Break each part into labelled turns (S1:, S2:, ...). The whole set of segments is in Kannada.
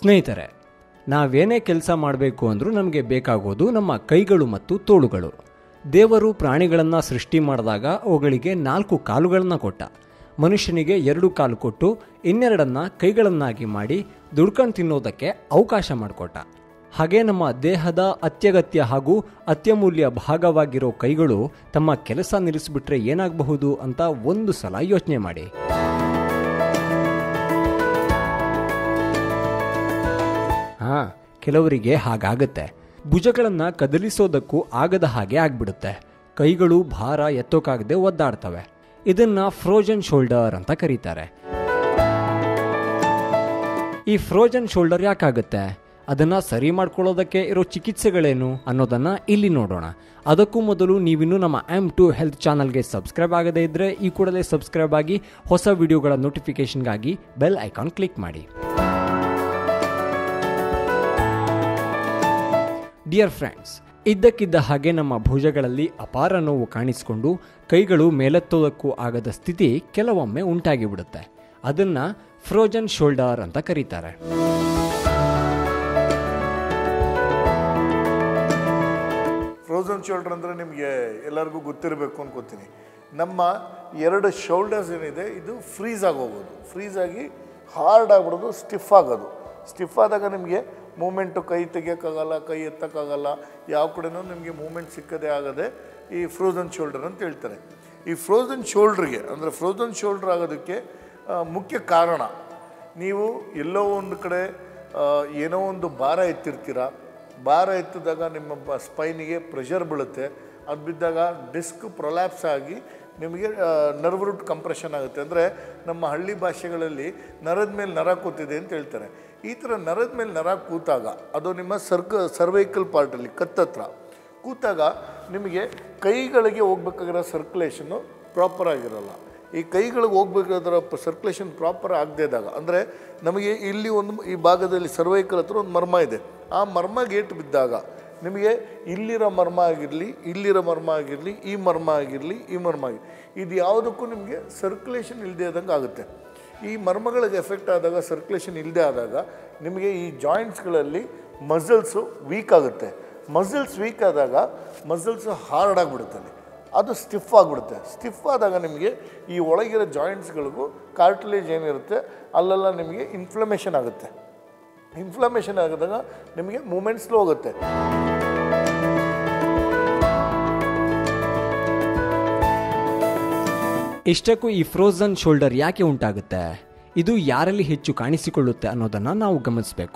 S1: ಸ್ನೇಹಿತರೆ ನಾವೇನೇ ಕೆಲಸ ಮಾಡಬೇಕು ಅಂದರೂ ನಮಗೆ ಬೇಕಾಗೋದು ನಮ್ಮ ಕೈಗಳು ಮತ್ತು ತೋಳುಗಳು ದೇವರು ಪ್ರಾಣಿಗಳನ್ನು ಸೃಷ್ಟಿ ಮಾಡಿದಾಗ ಅವುಗಳಿಗೆ ನಾಲ್ಕು ಕಾಲುಗಳನ್ನು ಕೊಟ್ಟ ಮನುಷ್ಯನಿಗೆ ಎರಡು ಕಾಲು ಕೊಟ್ಟು ಇನ್ನೆರಡನ್ನ ಕೈಗಳನ್ನಾಗಿ ಮಾಡಿ ದುಡ್ಕೊಂಡು ತಿನ್ನೋದಕ್ಕೆ ಅವಕಾಶ ಮಾಡಿಕೊಟ್ಟ ಹಾಗೆ ನಮ್ಮ ದೇಹದ ಅತ್ಯಗತ್ಯ ಹಾಗೂ ಅತ್ಯಮೂಲ್ಯ ಭಾಗವಾಗಿರೋ ಕೈಗಳು ತಮ್ಮ ಕೆಲಸ ನಿಲ್ಲಿಸ್ಬಿಟ್ರೆ ಏನಾಗಬಹುದು ಅಂತ ಒಂದು ಸಲ ಯೋಚನೆ ಮಾಡಿ ಹಾ ಕೆಲವರಿಗೆ ಹಾಗಾಗತ್ತೆ ಭುಜಗಳನ್ನ ಕದಲಿಸೋದಕ್ಕೂ ಆಗದ ಹಾಗೆ ಆಗ್ಬಿಡುತ್ತೆ ಕೈಗಳು ಭಾರ ಎತ್ತೋಕಾಗದೆ ಒದ್ದಾಡ್ತವೆ ಇದನ್ನ ಫ್ರೋಜನ್ ಶೋಲ್ಡರ್ ಅಂತ ಕರೀತಾರೆ ಈ ಫ್ರೋಜನ್ ಶೋಲ್ಡರ್ ಯಾಕಾಗುತ್ತೆ ಅದನ್ನ ಸರಿ ಮಾಡ್ಕೊಳ್ಳೋದಕ್ಕೆ ಇರೋ ಚಿಕಿತ್ಸೆಗಳೇನು ಅನ್ನೋದನ್ನ ಇಲ್ಲಿ ನೋಡೋಣ ಅದಕ್ಕೂ ಮೊದಲು ನೀವಿನ್ನೂ ನಮ್ಮ ಎಮ್ ಟು ಹೆಲ್ತ್ ಚಾನಲ್ಗೆ ಸಬ್ಸ್ಕ್ರೈಬ್ ಆಗದೇ ಇದ್ರೆ ಈ ಕೂಡಲೇ ಸಬ್ಸ್ಕ್ರೈಬ್ ಆಗಿ ಹೊಸ ವಿಡಿಯೋಗಳ ನೋಟಿಫಿಕೇಶನ್ಗಾಗಿ ಬೆಲ್ ಐಕಾನ್ ಕ್ಲಿಕ್ ಮಾಡಿ ಡಿಯರ್ ಫ್ರೆಂಡ್ಸ್ ಇದ್ದಕ್ಕಿದ್ದ ಹಾಗೆ ನಮ್ಮ ಭುಜಗಳಲ್ಲಿ ಅಪಾರ ನೋವು ಕಾಣಿಸಿಕೊಂಡು ಕೈಗಳು ಮೇಲೆತ್ತೋದಕ್ಕೂ ಆಗದ ಸ್ಥಿತಿ ಕೆಲವೊಮ್ಮೆ ಉಂಟಾಗಿಬಿಡುತ್ತೆ ಅದನ್ನ ಫ್ರೋಜನ್ ಶೋಲ್ಡರ್ ಅಂತ ಕರೀತಾರೆ
S2: ಫ್ರೋಝನ್ ಶೋಲ್ಡರ್ ಅಂದರೆ ನಿಮಗೆ ಎಲ್ಲರಿಗೂ ಗೊತ್ತಿರಬೇಕು ಅನ್ಕೋತೀನಿ ನಮ್ಮ ಎರಡು ಶೋಲ್ಡರ್ಸ್ ಏನಿದೆ ಇದು ಫ್ರೀಸ್ ಆಗೋಗೋದು ಫ್ರೀಸ್ ಆಗಿ ಹಾರ್ಡ್ ಆಗ್ಬಿಡೋದು ಸ್ಟಿಫ್ ಆಗೋದು ಸ್ಟಿಫ್ ಆದಾಗ ನಿಮಗೆ ಮೂಮೆಂಟು ಕೈ ತೆಗಿಯೋಕ್ಕಾಗಲ್ಲ ಕೈ ಎತ್ತಕ್ಕಾಗಲ್ಲ ಯಾವ ಕಡೆನೂ ನಿಮಗೆ ಮೂಮೆಂಟ್ ಸಿಕ್ಕದೇ ಆಗದೆ ಈ ಫ್ರೋಝನ್ ಶೋಲ್ಡರ್ ಅಂತ ಹೇಳ್ತಾರೆ ಈ ಫ್ರೋಝನ್ ಶೋಲ್ಡ್ರಿಗೆ ಅಂದರೆ ಫ್ರೋಝನ್ ಶೋಲ್ಡರ್ ಆಗೋದಕ್ಕೆ ಆ, ಮುಖ್ಯ ಕಾರಣ ನೀವು ಎಲ್ಲೋ ಒಂದು ಕಡೆ ಆ, ಏನೋ ಒಂದು ಭಾರ ಎತ್ತಿರ್ತೀರ ಭಾರ ಎತ್ತಿದಾಗ ನಿಮ್ಮ ಬ ಸ್ಪೈನಿಗೆ ಪ್ರೆಷರ್ ಬೀಳುತ್ತೆ ಅದು ಬಿದ್ದಾಗ ಡಿಸ್ಕ್ ಪ್ರೊಲ್ಯಾಪ್ಸ್ ಆಗಿ ನಿಮಗೆ ನರ್ವ್ ರೂಟ್ ಕಂಪ್ರೆಷನ್ ಆಗುತ್ತೆ ಅಂದರೆ ನಮ್ಮ ಹಳ್ಳಿ ಭಾಷೆಗಳಲ್ಲಿ ನರದ ಮೇಲೆ ನರ ಕೂತಿದೆ ಅಂತ ಹೇಳ್ತಾರೆ ಈ ಥರ ನರದ ಮೇಲೆ ನರ ಕೂತಾಗ ಅದು ನಿಮ್ಮ ಸರ್ಕ ಸರ್ವೈಕಲ್ ಪಾರ್ಟಲ್ಲಿ ಕತ್ತತ್ರ ಕೂತಾಗ ನಿಮಗೆ ಕೈಗಳಿಗೆ ಹೋಗ್ಬೇಕಾಗಿರೋ ಸರ್ಕ್ಯುಲೇಷನ್ನು ಪ್ರಾಪರ್ ಆಗಿರಲ್ಲ ಈ ಕೈಗಳಿಗೆ ಹೋಗ್ಬೇಕಾದ್ರ ಸರ್ಕ್ಯುಲೇಷನ್ ಪ್ರಾಪರ್ ಆಗದೇ ಇದ್ದಾಗ ಅಂದರೆ ನಮಗೆ ಇಲ್ಲಿ ಒಂದು ಈ ಭಾಗದಲ್ಲಿ ಸರ್ವೈಕಲ್ ಹತ್ರ ಒಂದು ಮರ್ಮ ಇದೆ ಆ ಮರ್ಮ ಗೇಟ್ ಬಿದ್ದಾಗ ನಿಮಗೆ ಇಲ್ಲಿರೋ ಮರ್ಮ ಆಗಿರಲಿ ಇಲ್ಲಿರೋ ಮರ್ಮ ಆಗಿರಲಿ ಈ ಮರ್ಮ ಆಗಿರಲಿ ಈ ಮರ್ಮ ಆಗಿರಲಿ ಇದು ಯಾವುದಕ್ಕೂ ನಿಮಗೆ ಸರ್ಕ್ಯುಲೇಷನ್ ಇಲ್ಲದೆ ಇದ್ದಂಗೆ ಆಗುತ್ತೆ ಈ ಮರ್ಮಗಳಿಗೆ ಎಫೆಕ್ಟ್ ಆದಾಗ ಸರ್ಕ್ಯುಲೇಷನ್ ಇಲ್ಲದೆ ಆದಾಗ ನಿಮಗೆ ಈ ಜಾಯಿಂಟ್ಸ್ಗಳಲ್ಲಿ ಮಸಲ್ಸು ವೀಕ್ ಆಗುತ್ತೆ ಮಸಲ್ಸ್ ವೀಕ್ ಆದಾಗ ಮಸಲ್ಸ್ ಹಾರ್ಡ್ ಆಗಿಬಿಡುತ್ತೆ ಅಲ್ಲಿ ಅದು ಸ್ಟಿಫ್ ಆಗಿಬಿಡುತ್ತೆ ಸ್ಟಿಫ್ ಆದಾಗ ನಿಮಗೆ ಈ ಒಳಗಿರೋ ಜಾಯಿಂಟ್ಸ್ಗಳಿಗೂ ಕಾರ್ಟಿಲೇಜ್ ಏನಿರುತ್ತೆ ಅಲ್ಲೆಲ್ಲ ನಿಮಗೆ ಇನ್ಫ್ಲಮೇಷನ್ ಆಗುತ್ತೆ ಇನ್ಫ್ಲಮೇಷನ್ ಆಗಿದಾಗ ನಿಮಗೆ ಮೂಮೆಂಟ್ ಸ್ಲೋ ಆಗುತ್ತೆ
S1: ಇಷ್ಟಕ್ಕೂ ಈ ಫ್ರೋಝನ್ ಶೋಲ್ಡರ್ ಯಾಕೆ ಉಂಟಾಗುತ್ತೆ ಇದು ಯಾರಲ್ಲಿ ಹೆಚ್ಚು ಕಾಣಿಸಿಕೊಳ್ಳುತ್ತೆ ಅನ್ನೋದನ್ನ ನಾವು ಗಮನಿಸಬೇಕು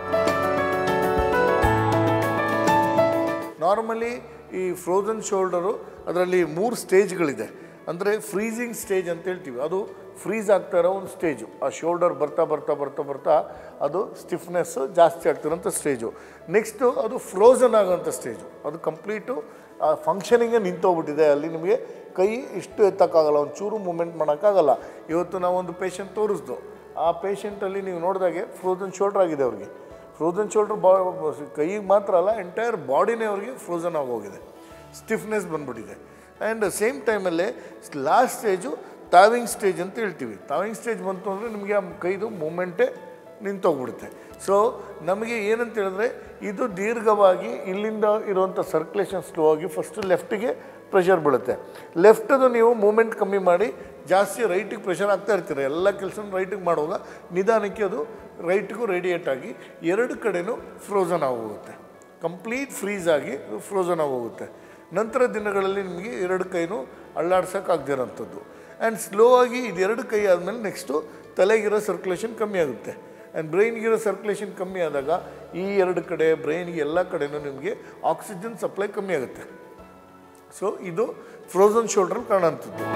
S2: ನಾರ್ಮಲಿ ಈ ಫ್ರೋಝನ್ ಶೋಲ್ಡರು ಅದರಲ್ಲಿ ಮೂರು ಸ್ಟೇಜ್ಗಳಿದೆ ಅಂದರೆ ಫ್ರೀಸಿಂಗ್ ಸ್ಟೇಜ್ ಅಂತ ಹೇಳ್ತೀವಿ ಅದು ಫ್ರೀಸ್ ಆಗ್ತಾ ಇರೋ ಒಂದು ಸ್ಟೇಜು ಆ ಶೋಲ್ಡರ್ ಬರ್ತಾ ಬರ್ತಾ ಬರ್ತಾ ಬರ್ತಾ ಅದು ಸ್ಟಿಫ್ನೆಸ್ಸು ಜಾಸ್ತಿ ಆಗ್ತಿರೋಂಥ ಸ್ಟೇಜು ನೆಕ್ಸ್ಟು ಅದು ಫ್ರೋಝನ್ ಆಗೋಂಥ ಸ್ಟೇಜು ಅದು ಕಂಪ್ಲೀಟು ಆ ಫಂಕ್ಷನಿಂಗೇ ನಿಂತೋಗ್ಬಿಟ್ಟಿದೆ ಅಲ್ಲಿ ನಿಮಗೆ ಕೈ ಇಷ್ಟು ಎತ್ತಕ್ಕಾಗಲ್ಲ ಒಂದು ಚೂರು ಮೂಮೆಂಟ್ ಮಾಡೋಕ್ಕಾಗಲ್ಲ ಇವತ್ತು ನಾವೊಂದು ಪೇಷಂಟ್ ತೋರಿಸ್ದು ಆ ಪೇಷಂಟಲ್ಲಿ ನೀವು ನೋಡಿದಾಗೆ ಫ್ರೋಝನ್ ಶೋಲ್ಡರ್ ಆಗಿದೆ ಅವ್ರಿಗೆ ಫ್ರೋಝನ್ ಶೋಲ್ಡರ್ ಬಾ ಕೈಗೆ ಮಾತ್ರ ಅಲ್ಲ ಎಂಟೈರ್ ಬಾಡಿನೇ ಅವ್ರಿಗೆ ಫ್ರೋಝನ್ ಆಗೋಗಿದೆ ಸ್ಟಿಫ್ನೆಸ್ ಬಂದ್ಬಿಟ್ಟಿದೆ ಆ್ಯಂಡ್ ಸೇಮ್ ಟೈಮಲ್ಲೇ ಲಾಸ್ಟ್ ಸ್ಟೇಜು ತಾವಿಂಗ್ ಸ್ಟೇಜ್ ಅಂತ ಹೇಳ್ತೀವಿ ತಾವಿಂಗ್ ಸ್ಟೇಜ್ ಬಂತು ಅಂದರೆ ನಿಮಗೆ ಆ ಕೈದು ಮೂಮೆಂಟೇ ನಿಂತೋಗ್ಬಿಡುತ್ತೆ ಸೊ ನಮಗೆ ಏನಂತ ಹೇಳಿದ್ರೆ ಇದು ದೀರ್ಘವಾಗಿ ಇಲ್ಲಿಂದ ಇರುವಂಥ ಸರ್ಕ್ಯುಲೇಷನ್ ಸ್ಲೋ ಆಗಿ ಫಸ್ಟು ಲೆಫ್ಟಿಗೆ ಪ್ರೆಷರ್ ಬೀಳುತ್ತೆ ಲೆಫ್ಟದು ನೀವು ಮೂಮೆಂಟ್ ಕಮ್ಮಿ ಮಾಡಿ ಜಾಸ್ತಿ ರೈಟಿಗೆ ಪ್ರೆಷರ್ ಆಗ್ತಾ ಇರ್ತೀರ ಎಲ್ಲ ಕೆಲಸ ರೈಟಿಗೆ ಮಾಡುವಾಗ ನಿಧಾನಕ್ಕೆ ಅದು ರೈಟಿಗೂ ರೇಡಿಯೇಟ್ ಆಗಿ ಎರಡು ಕಡೆನೂ ಫ್ರೋಝನ್ ಆಗೋಗುತ್ತೆ ಕಂಪ್ಲೀಟ್ ಫ್ರೀಸ್ ಆಗಿ ಫ್ರೋಝನ್ ಆಗೋಗುತ್ತೆ ನಂತರ ದಿನಗಳಲ್ಲಿ ನಿಮಗೆ ಎರಡು ಕೈನೂ ಅಳ್ಳಾಡ್ಸೋಕ್ಕಾಗದಿರೋಂಥದ್ದು ಆ್ಯಂಡ್ ಸ್ಲೋ ಆಗಿ ಇದೆರಡು ಕೈ ಆದಮೇಲೆ ನೆಕ್ಸ್ಟು ತಲೆಗಿರೋ ಸರ್ಕ್ಯುಲೇಷನ್ ಕಮ್ಮಿ ಆಗುತ್ತೆ ಆ್ಯಂಡ್ ಬ್ರೈನ್ಗಿರೋ ಸರ್ಕ್ಯುಲೇಷನ್ ಕಮ್ಮಿ ಆದಾಗ ಈ ಎರಡು ಕಡೆ ಬ್ರೈನ್ಗೆ ಎಲ್ಲ ಕಡೆನೂ ನಿಮಗೆ ಆಕ್ಸಿಜನ್ ಸಪ್ಲೈ ಕಮ್ಮಿ ಆಗುತ್ತೆ ಸೊ ಇದು ಫ್ರೋಝನ್ ಶೋಲ್ಡ್ರಲ್ಲಿ ಕಾಣೋಂಥದ್ದು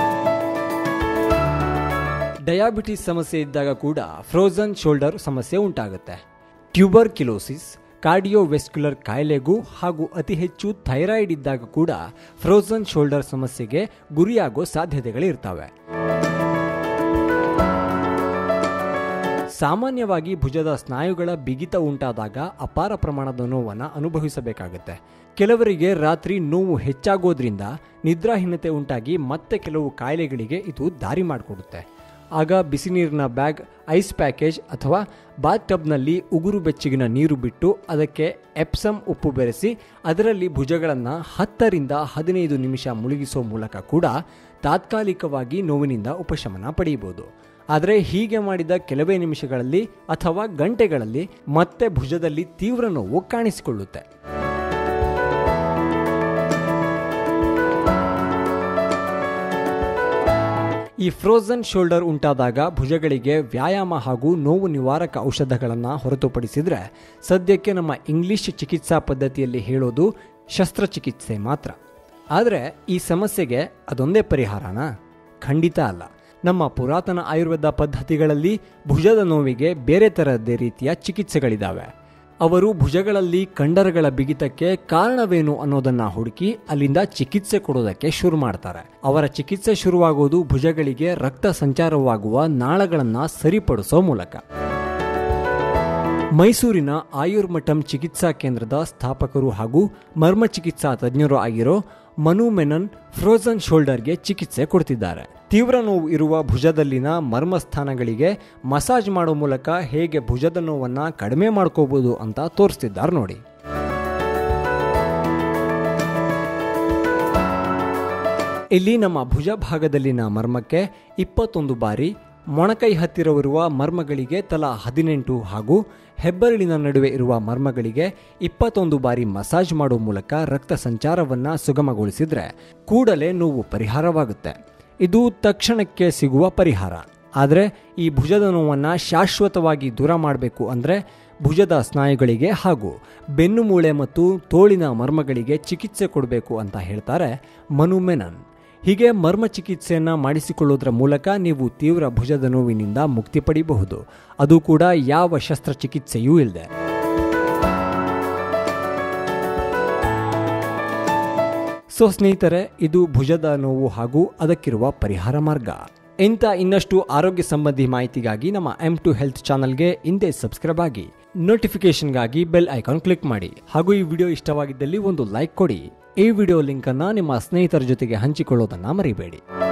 S1: ಡಯಾಬಿಟಿಸ್ ಸಮಸ್ಯೆ ಇದ್ದಾಗ ಕೂಡ ಫ್ರೋಝನ್ ಶೋಲ್ಡರ್ ಸಮಸ್ಯೆ ಉಂಟಾಗುತ್ತೆ ಟ್ಯೂಬರ್ ಕಿಲೋಸಿಸ್ ಕಾರ್ಡಿಯೋವೆಸ್ಕ್ಯುಲರ್ ಕಾಯಿಲೆಗೂ ಹಾಗೂ ಅತಿ ಹೆಚ್ಚು ಥೈರಾಯ್ಡ್ ಇದ್ದಾಗ ಕೂಡ ಫ್ರೋಝನ್ ಶೋಲ್ಡರ್ ಸಮಸ್ಯೆಗೆ ಗುರಿಯಾಗೋ ಸಾಧ್ಯತೆಗಳಿರ್ತವೆ ಸಾಮಾನ್ಯವಾಗಿ ಭುಜದ ಸ್ನಾಯುಗಳ ಬಿಗಿತ ಉಂಟಾದಾಗ ಅಪಾರ ಪ್ರಮಾಣದ ನೋವನ್ನು ಅನುಭವಿಸಬೇಕಾಗುತ್ತೆ ಕೆಲವರಿಗೆ ರಾತ್ರಿ ನೋವು ಹೆಚ್ಚಾಗೋದ್ರಿಂದ ನಿದ್ರಾಹೀನತೆ ಉಂಟಾಗಿ ಮತ್ತೆ ಕೆಲವು ಕಾಯಿಲೆಗಳಿಗೆ ಇದು ದಾರಿ ಮಾಡಿಕೊಡುತ್ತೆ ಆಗ ಬಿಸಿ ನೀರಿನ ಬ್ಯಾಗ್ ಐಸ್ ಪ್ಯಾಕೇಜ್ ಅಥವಾ ಬಾತ್ ಟಬ್ನಲ್ಲಿ ಉಗುರು ಬೆಚ್ಚಗಿನ ನೀರು ಬಿಟ್ಟು ಅದಕ್ಕೆ ಎಪ್ಸಮ್ ಉಪ್ಪು ಬೆರೆಸಿ ಅದರಲ್ಲಿ ಭುಜಗಳನ್ನು ಹತ್ತರಿಂದ ಹದಿನೈದು ನಿಮಿಷ ಮುಳುಗಿಸೋ ಮೂಲಕ ಕೂಡ ತಾತ್ಕಾಲಿಕವಾಗಿ ನೋವಿನಿಂದ ಉಪಶಮನ ಪಡೆಯಬಹುದು ಆದರೆ ಹೀಗೆ ಮಾಡಿದ ಕೆಲವೇ ನಿಮಿಷಗಳಲ್ಲಿ ಅಥವಾ ಗಂಟೆಗಳಲ್ಲಿ ಮತ್ತೆ ಭುಜದಲ್ಲಿ ತೀವ್ರ ನೋವು ಕಾಣಿಸಿಕೊಳ್ಳುತ್ತೆ ಈ ಫ್ರೋಝನ್ ಶೋಲ್ಡರ್ ಉಂಟಾದಾಗ ಭುಜಗಳಿಗೆ ವ್ಯಾಯಾಮ ಹಾಗೂ ನೋವು ನಿವಾರಕ ಔಷಧಗಳನ್ನು ಹೊರತುಪಡಿಸಿದರೆ ಸದ್ಯಕ್ಕೆ ನಮ್ಮ ಇಂಗ್ಲಿಷ್ ಚಿಕಿತ್ಸಾ ಪದ್ಧತಿಯಲ್ಲಿ ಹೇಳೋದು ಶಸ್ತ್ರಚಿಕಿತ್ಸೆ ಮಾತ್ರ ಆದರೆ ಈ ಸಮಸ್ಯೆಗೆ ಅದೊಂದೇ ಪರಿಹಾರನಾ ಖಂಡಿತ ಅಲ್ಲ ನಮ್ಮ ಪುರಾತನ ಆಯುರ್ವೇದ ಪದ್ಧತಿಗಳಲ್ಲಿ ಭುಜದ ನೋವಿಗೆ ಬೇರೆ ಥರದ್ದೇ ರೀತಿಯ ಚಿಕಿತ್ಸೆಗಳಿದ್ದಾವೆ ಅವರು ಭುಜಗಳಲ್ಲಿ ಕಂಡರಗಳ ಬಿಗಿತಕ್ಕೆ ಕಾರಣವೇನು ಅನ್ನೋದನ್ನ ಹುಡುಕಿ ಅಲ್ಲಿಂದ ಚಿಕಿತ್ಸೆ ಕೊಡೋದಕ್ಕೆ ಶುರು ಮಾಡ್ತಾರೆ ಅವರ ಚಿಕಿತ್ಸೆ ಶುರುವಾಗೋದು ಭುಜಗಳಿಗೆ ರಕ್ತ ಸಂಚಾರವಾಗುವ ನಾಳಗಳನ್ನು ಸರಿಪಡಿಸೋ ಮೂಲಕ ಮೈಸೂರಿನ ಆಯುರ್ಮಠಂ ಚಿಕಿತ್ಸಾ ಕೇಂದ್ರದ ಸ್ಥಾಪಕರು ಹಾಗೂ ಮರ್ಮ ಚಿಕಿತ್ಸಾ ತಜ್ಞರು ಆಗಿರೋ ಮನು ಮೆನನ್ ಫ್ರೋಝನ್ ಶೋಲ್ಡರ್ಗೆ ಚಿಕಿತ್ಸೆ ಕೊಡ್ತಿದ್ದಾರೆ ತೀವ್ರ ನೋವು ಇರುವ ಭುಜದಲ್ಲಿನ ಮರ್ಮಸ್ಥಾನಗಳಿಗೆ ಮಸಾಜ್ ಮಾಡೋ ಮೂಲಕ ಹೇಗೆ ಭುಜದ ನೋವನ್ನು ಕಡಿಮೆ ಮಾಡ್ಕೋಬಹುದು ಅಂತ ತೋರಿಸ್ತಿದ್ದಾರೆ ನೋಡಿ ಇಲ್ಲಿ ನಮ್ಮ ಭುಜ ಭಾಗದಲ್ಲಿನ ಮರ್ಮಕ್ಕೆ ಇಪ್ಪತ್ತೊಂದು ಬಾರಿ ಮೊಣಕೈ ಹತ್ತಿರವಿರುವ ಮರ್ಮಗಳಿಗೆ ತಲಾ ಹದಿನೆಂಟು ಹಾಗೂ ಹೆಬ್ಬರಳಿನ ನಡುವೆ ಇರುವ ಮರ್ಮಗಳಿಗೆ ಇಪ್ಪತ್ತೊಂದು ಬಾರಿ ಮಸಾಜ್ ಮಾಡುವ ಮೂಲಕ ರಕ್ತ ಸಂಚಾರವನ್ನು ಸುಗಮಗೊಳಿಸಿದ್ರೆ ಕೂಡಲೇ ನೋವು ಪರಿಹಾರವಾಗುತ್ತೆ ಇದು ತಕ್ಷಣಕ್ಕೆ ಸಿಗುವ ಪರಿಹಾರ ಆದರೆ ಈ ಭುಜದ ನೋವನ್ನು ಶಾಶ್ವತವಾಗಿ ದೂರ ಮಾಡಬೇಕು ಅಂದರೆ ಭುಜದ ಸ್ನಾಯುಗಳಿಗೆ ಹಾಗೂ ಬೆನ್ನು ಮೂಳೆ ಮತ್ತು ತೋಳಿನ ಮರ್ಮಗಳಿಗೆ ಚಿಕಿತ್ಸೆ ಕೊಡಬೇಕು ಅಂತ ಹೇಳ್ತಾರೆ ಮನು ಮೆನನ್ ಹೀಗೆ ಮರ್ಮ ಚಿಕಿತ್ಸೆಯನ್ನು ಮಾಡಿಸಿಕೊಳ್ಳೋದ್ರ ಮೂಲಕ ನೀವು ತೀವ್ರ ಭುಜದ ನೋವಿನಿಂದ ಮುಕ್ತಿ ಪಡೆಯಬಹುದು ಅದು ಕೂಡ ಯಾವ ಶಸ್ತ್ರಚಿಕಿತ್ಸೆಯೂ ಇಲ್ಲದೆ ಸೊ ಸ್ನೇಹಿತರೆ ಇದು ಭುಜದ ನೋವು ಹಾಗೂ ಅದಕ್ಕಿರುವ ಪರಿಹಾರ ಮಾರ್ಗ ಇಂಥ ಇನ್ನಷ್ಟು ಆರೋಗ್ಯ ಸಂಬಂಧಿ ಮಾಹಿತಿಗಾಗಿ ನಮ್ಮ ಎಂ ಟು ಹೆಲ್ತ್ ಚಾನಲ್ಗೆ ಹಿಂದೆ ಸಬ್ಸ್ಕ್ರೈಬ್ ಆಗಿ ನೋಟಿಫಿಕೇಶನ್ಗಾಗಿ ಬೆಲ್ ಐಕಾನ್ ಕ್ಲಿಕ್ ಮಾಡಿ ಹಾಗೂ ಈ ವಿಡಿಯೋ ಇಷ್ಟವಾಗಿದ್ದಲ್ಲಿ ಒಂದು ಲೈಕ್ ಕೊಡಿ ಈ ವಿಡಿಯೋ ಲಿಂಕನ್ನು ನಿಮ್ಮ ಸ್ನೇಹಿತರ ಜೊತೆಗೆ ಹಂಚಿಕೊಳ್ಳೋದನ್ನು ಮರಿಬೇಡಿ